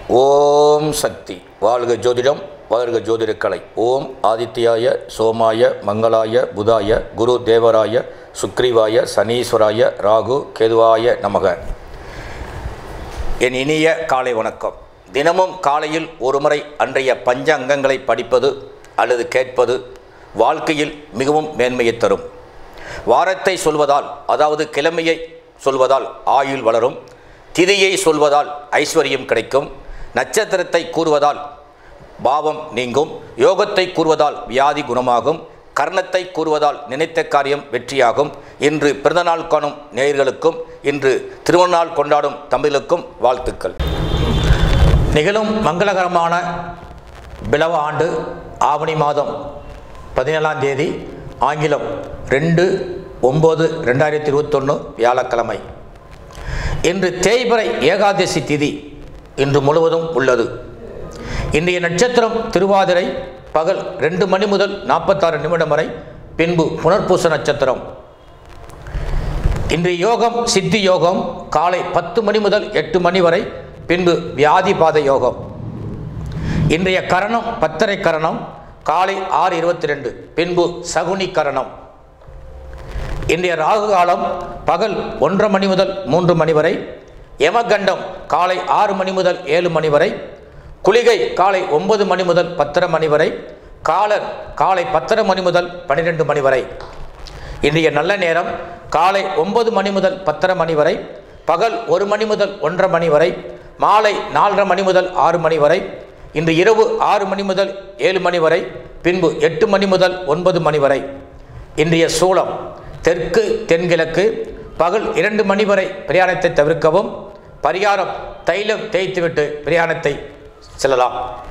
ஓம் சக்தி வாழ்க ஜோதிடம் வாழ்க ஜோதிடக்கலை ஓம் ஆதித்யாய சோமாய மங்களாய புதாய குரு தேவராய சுக்ரீவாய சனீஸ்வராய ராகு கேதுவாய நமக என் இனிய காலை வணக்கம் தினமும் காலையில் ஒருமுறை அன்றைய பஞ்சாங்கங்களை படிப்பது அல்லது கேட்பது வாழ்க்கையில் மிகவும் மேன்மையை தரும் வாரத்தை சொல்வதால் அதாவது கிழமையை சொல்வதால் ஆயுள் வளரும் திதியை சொல்வதால் ஐஸ்வர்யம் கிடைக்கும் நட்சத்திரத்தை கூறுவதால் பாவம் நீங்கும் யோகத்தை கூறுவதால் வியாதி குணமாகும் கர்ணத்தை கூறுவதால் நினைத்த காரியம் வெற்றியாகும் இன்று பிறந்தநாள் காணும் நேயர்களுக்கும் இன்று திருவண்ணாள் கொண்டாடும் தமிழுக்கும் வாழ்த்துக்கள் நிகழும் மங்களகரமான பிளவ ஆண்டு ஆவணி மாதம் பதினேழாம் தேதி ஆங்கிலம் ரெண்டு ஒம்பது ரெண்டாயிரத்தி இருபத்தொன்று வியாழக்கிழமை இன்று தேய்பிறை ஏகாதசி திதி இன்று முழுவதும் உள்ளது இன்றைய நட்சத்திரம் திருவாதிரை பகல் ரெண்டு மணி முதல் நாற்பத்தாறு நிமிடம் வரை பின்பு புனர்பூச நட்சத்திரம் இன்றைய யோகம் சித்தி யோகம் காலை பத்து மணி முதல் எட்டு மணி வரை பின்பு வியாதிபாத யோகம் இன்றைய கரணம் பத்தரை கரணம் காலை ஆறு இருபத்தி ரெண்டு பின்பு சகுனி கரணம் இன்றைய ராகு காலம் பகல் ஒன்றரை மணி முதல் மூன்று மணி வரை யமகண்டம் காலை ஆறு மணி முதல் ஏழு மணி வரை குளிகை காலை ஒன்பது மணி முதல் பத்தரை மணி வரை காலர் காலை பத்தரை மணி முதல் பன்னிரெண்டு மணி வரை இன்றைய நல்ல நேரம் காலை ஒன்பது மணி முதல் பத்தரை மணி வரை பகல் ஒரு மணி முதல் ஒன்றரை மணி வரை மாலை நாலரை மணி முதல் ஆறு மணி வரை இன்று இரவு ஆறு மணி முதல் ஏழு மணி வரை பின்பு எட்டு மணி முதல் ஒன்பது மணி வரை இன்றைய சூளம் தெற்கு தென்கிழக்கு பகல் இரண்டு மணி வரை பிரயாணத்தை தவிர்க்கவும் பரிகாரம் தைலம் தேய்த்துவிட்டு பிரயாணத்தை செல்லலாம்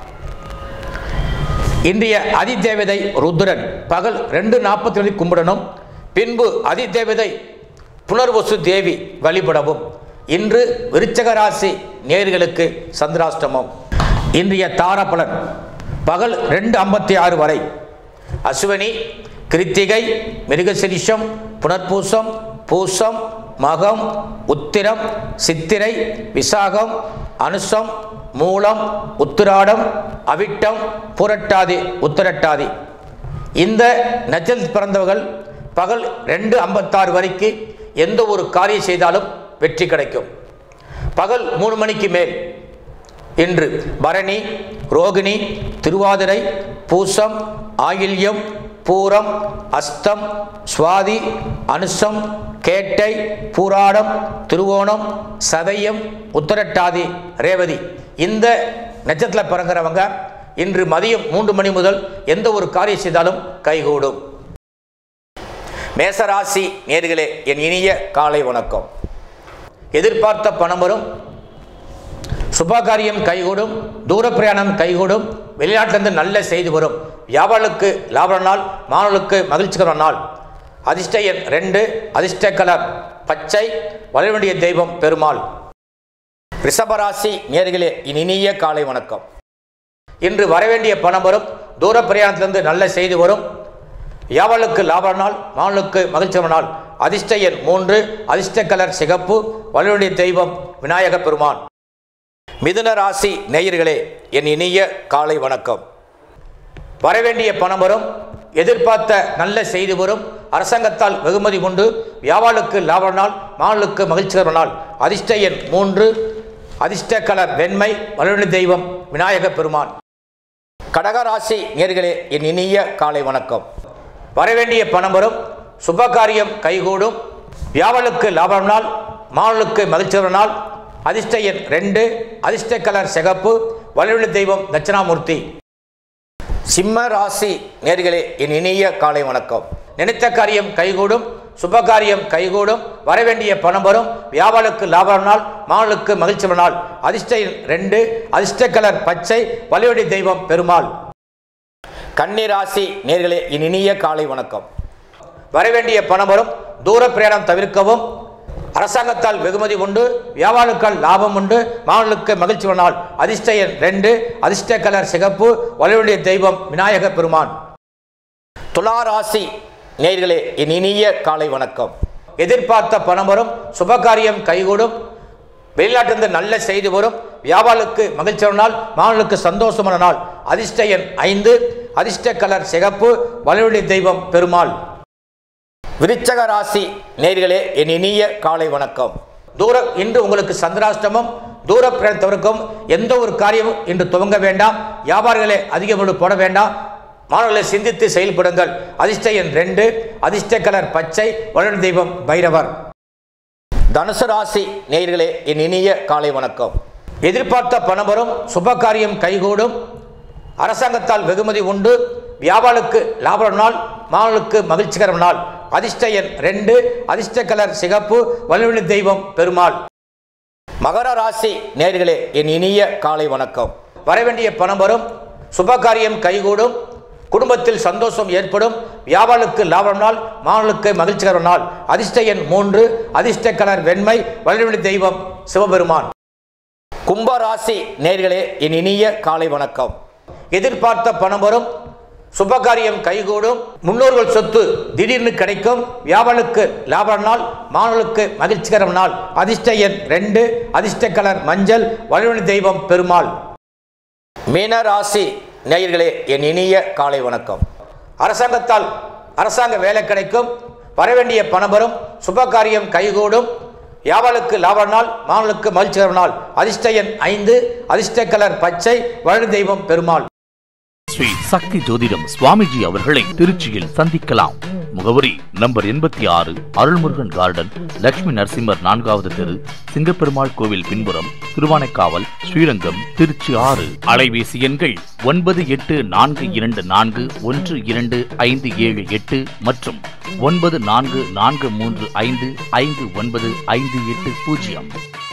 இன்றைய அதிதேவதை ருத்ரன் பகல் ரெண்டு நாற்பத்தி ரெண்டு கும்பிடணும் பின்பு அதிதேவதை புனர்வசு தேவி வழிபடவும் இன்று விருச்சக ராசி நேர்களுக்கு சந்திராஷ்டமம் இன்றைய தாரபலன் பகல் ரெண்டு ஐம்பத்தி ஆறு வரை அஸ்வினி கிருத்திகை மிருகசிரிஷம் புனர்பூசம் பூசம் மகம் உத்திரம் சித்திரை விசாகம் அனுசம் மூலம் உத்திராடம் அவிட்டம் புரட்டாதி உத்திரட்டாதி இந்த நட்சத்திரத்தில் பிறந்தவர்கள் பகல் ரெண்டு ஐம்பத்தாறு வரைக்கு எந்த ஒரு காரியம் செய்தாலும் வெற்றி கிடைக்கும் பகல் மூணு மணிக்கு மேல் இன்று பரணி ரோகிணி திருவாதிரை பூசம் ஆயில்யம் பூரம் அஸ்தம் சுவாதி அனுசம் கேட்டை பூராடம் திருவோணம் சதயம் உத்தரட்டாதி ரேவதி இந்த நட்சத்திரத்தில் பிறங்குறவங்க இன்று மதியம் மூன்று மணி முதல் எந்த ஒரு காரியம் செய்தாலும் கைகூடும் மேசராசி நேர்களே என் இனிய காலை வணக்கம் எதிர்பார்த்த பணம் வரும் சுபகாரியம் கைகூடும் தூர பிரயாணம் கைகூடும் வெளிநாட்டிலிருந்து நல்ல செய்தி வரும் வியாபாரலுக்கு லாப நாள் மாணவர்களுக்கு மகிழ்ச்சிகர நாள் அதிர்ஷ்ட எண் ரெண்டு அதிர்ஷ்ட கலர் பச்சை வளர வேண்டிய தெய்வம் பெருமாள் ரிஷபராசி நேர்களே என் இனிய காலை வணக்கம் இன்று வரவேண்டிய பணம் வரும் தூர பிரயாணத்திலிருந்து நல்ல செய்தி வரும் வியாபாரலுக்கு லாப நாள் மாணவர்களுக்கு மகிழ்ச்சிகர நாள் அதிர்ஷ்ட எண் மூன்று அதிர்ஷ்ட கலர் சிகப்பு வளர வேண்டிய தெய்வம் விநாயக பெருமான் மிதுன ராசி நேயர்களே என் இனிய காலை வணக்கம் வரவேண்டிய பணம் வரும் எதிர்பார்த்த நல்ல செய்தி வரும் அரசாங்கத்தால் வெகுமதி உண்டு வியாபாருக்கு லாப நாள் மாணவர்களுக்கு மகிழ்ச்சிகர நாள் அதிர்ஷ்ட எண் மூன்று அதிர்ஷ்ட கலர் வெண்மை வலுவழி தெய்வம் விநாயக பெருமான் கடகராசி நேர்களே என் இனிய காலை வணக்கம் வரவேண்டிய பணம் வரும் சுபகாரியம் கைகூடும் வியாபாருக்கு லாபம் நாள் மாணவர்களுக்கு மகிழ்ச்சிகர நாள் அதிர்ஷ்ட எண் ரெண்டு அதிர்ஷ்ட கலர் சிகப்பு வலுவழி தெய்வம் தட்சிணாமூர்த்தி சிம்ம ராசி நேர்களே என் இனிய காலை வணக்கம் நினைத்த காரியம் கைகூடும் சுபகாரியம் கைகூடும் வரவேண்டிய பணம் வரும் வியாபாரக்கு லாபம் நாள் மாணவர்களுக்கு மகிழ்ச்சி நாள் அதிர்ஷ்ட எண் ரெண்டு அதிர்ஷ்ட கலர் பச்சை வலிவடி தெய்வம் பெருமாள் கன்னி ராசி நேர்களே என் இனிய காலை வணக்கம் வரவேண்டிய பணம் வரும் தூர பிரயாணம் தவிர்க்கவும் அரசாங்கத்தால் வெகுமதி உண்டு வியாபாரக்கால் லாபம் உண்டு மாணவர்களுக்கு மகிழ்ச்சி நாள் அதிர்ஷ்ட எண் ரெண்டு அதிர்ஷ்ட கலர் சிகப்பு வலுவழிய தெய்வம் விநாயக பெருமான் துளாராசி நேயர்களே என் இனிய காலை வணக்கம் எதிர்பார்த்த பணம் வரும் சுபகாரியம் கைகூடும் வெளிநாட்டிலிருந்து நல்ல செய்தி வரும் வியாபாரிகளுக்கு மகிழ்ச்சியான நாள் மாணவர்களுக்கு சந்தோஷமான நாள் அதிர்ஷ்ட எண் ஐந்து அதிர்ஷ்ட கலர் சிகப்பு வலுவழி தெய்வம் பெருமாள் விருச்சக ராசி நேர்களே என் இனிய காலை வணக்கம் தூர இன்று உங்களுக்கு சந்திராஷ்டமம் தூர பிரயாணத்தவருக்கும் எந்த ஒரு காரியமும் இன்று துவங்க வேண்டாம் வியாபாரிகளே அதிக முழு போட வேண்டாம் மாணவர்களை சிந்தித்து செயல்படுங்கள் அதிர்ஷ்ட எண் ரெண்டு அதிர்ஷ்ட கலர் பச்சை வளர் தெய்வம் பைரவர் தனுசு ராசி நேயர்களே என் இனிய காலை வணக்கம் எதிர்பார்த்த பணம் வரும் சுப காரியம் கைகூடும் அரசாங்கத்தால் வெகுமதி உண்டு வியாபாருக்கு லாப நாள் மாணவர்களுக்கு மகிழ்ச்சிகரம் நாள் அதிர்ஷ்ட எண் ரெண்டு அதிர்ஷ்ட கலர் சிகப்பு வலுவிழி தெய்வம் பெருமாள் மகர ராசி நேர்களே என் இனிய காலை வணக்கம் வரவேண்டிய பணம் வரும் சுப காரியம் கைகூடும் குடும்பத்தில் சந்தோஷம் ஏற்படும் வியாபாருக்கு லாபம் நாள் மாணவர்களுக்கு மகிழ்ச்சிகர நாள் அதிர்ஷ்ட எண் மூன்று அதிர்ஷ்ட கலர் வெண்மை வலுவிழி தெய்வம் சிவபெருமான் கும்ப ராசி நேர்களே என் இனிய காலை வணக்கம் எதிர்பார்த்த பணம் வரும் சுபகாரியம் கைகூடும் முன்னோர்கள் சொத்து திடீர்னு கிடைக்கும் வியாபாருக்கு லாப நாள் மாணவர்களுக்கு மகிழ்ச்சிகரம் நாள் அதிர்ஷ்ட எண் ரெண்டு அதிர்ஷ்ட கலர் மஞ்சள் வலுவழி தெய்வம் பெருமாள் மீன ராசி நேயர்களே என் இனிய காலை வணக்கம் அரசாங்கத்தால் அரசாங்க வேலை கிடைக்கும் வரவேண்டிய பணம் வரும் சுபகாரியம் கைகூடும் வியாபாருக்கு லாப நாள் மாணவர்களுக்கு மகிழ்ச்சிகர நாள் அதிர்ஷ்ட எண் ஐந்து அதிர்ஷ்ட கலர் பச்சை வழி தெய்வம் பெருமாள் ஸ்ரீ சக்தி ஜோதிடம் சுவாமிஜி அவர்களை திருச்சியில் சந்திக்கலாம் முகவரி நம்பர் எண்பத்தி ஆறு அருள்முருகன் கார்டன் லட்சுமி நரசிம்மர் நான்காவது தெரு சிங்கப்பெருமாள் கோவில் பின்புறம் திருவானைக்காவல் ஸ்ரீரங்கம் திருச்சி ஆறு அலைபேசி எண்கள் ஒன்பது எட்டு நான்கு இரண்டு நான்கு ஒன்று இரண்டு ஐந்து ஏழு எட்டு மற்றும் ஒன்பது நான்கு நான்கு மூன்று ஐந்து ஐந்து ஒன்பது ஐந்து எட்டு பூஜ்ஜியம்